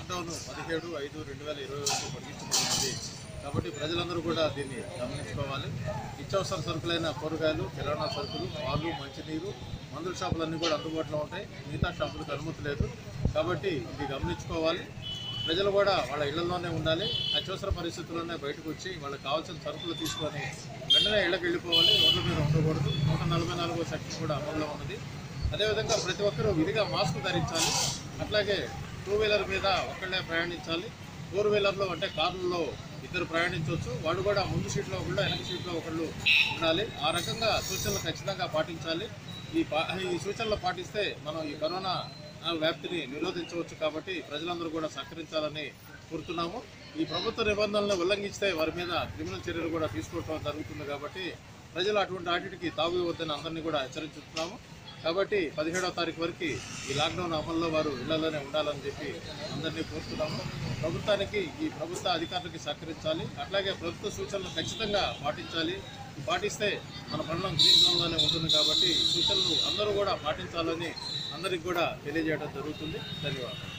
lockdown పదిహేడు ఐదు రెండు వేల ఇరవై వరకు పొడిగించబడింది కాబట్టి ప్రజలందరూ కూడా దీన్ని గమనించుకోవాలి నిత్యావసర సరుకులైన కూరగాయలు కిరాణా సరుకులు పాలు మంచినీరు మందుల షాపులన్నీ కూడా అందుబాటులో ఉంటాయి మిగతా షాపులకు అనుమతి లేదు కాబట్టి ఇది గమనించుకోవాలి ప్రజలు కూడా వాళ్ళ ఇళ్లలోనే ఉండాలి అత్యవసర పరిస్థితుల్లోనే బయటకు వచ్చి వాళ్ళకి కావాల్సిన సరుకులు తీసుకొని వెంటనే ఇళ్ళకి వెళ్ళిపోవాలి రోడ్ల మీద ఉండకూడదు నూట నలభై నాలుగో సెక్షన్ కూడా అమల్లో ఉన్నది అదేవిధంగా ప్రతి ఒక్కరూ విధిగా మాస్క్ ధరించాలి అట్లాగే టూ వీలర్ మీద ఒక్కళ్ళే ప్రయాణించాలి ఫోర్ వీలర్లో అంటే కార్లలో ఇద్దరు ప్రయాణించవచ్చు వాళ్ళు కూడా ముందు సీట్లో ఒకళ్ళు వెనక సీట్లో ఒకళ్ళు ఉండాలి ఆ రకంగా సూచనలు ఖచ్చితంగా పాటించాలి ఈ పా ఈ సూచనలు పాటిస్తే మనం ఈ కరోనా ఆ, వ్యాప్తిని నిరోధించవచ్చు కాబట్టి ప్రజలందరూ కూడా సహకరించాలని కోరుతున్నాము ఈ ప్రభుత్వ నిబంధనలను ఉల్లంఘిస్తే వారి మీద క్రిమినల్ చర్యలు కూడా తీసుకోవడం జరుగుతుంది కాబట్టి ప్రజలు అటువంటి వాటికి తాగు ఇవ్వద్దని అందరినీ కూడా హెచ్చరించుతున్నాము కాబట్టి పదిహేడవ తారీఖు వరకు ఈ లాక్డౌన్ అమల్లో వారు ఇళ్లలోనే ఉండాలని చెప్పి అందరినీ కోరుతున్నాము ప్రభుత్వానికి ఈ ప్రభుత్వ అధికారులకి సహకరించాలి అట్లాగే ప్రభుత్వ సూచనలు ఖచ్చితంగా పాటించాలి పాటిస్తే మన మండలం గ్రీన్ జోన్లోనే ఉంటుంది కాబట్టి ఈ సూచనలు అందరూ కూడా పాటించాలని అందరికి కూడా తెలియజేయడం జరుగుతుంది ధన్యవాదాలు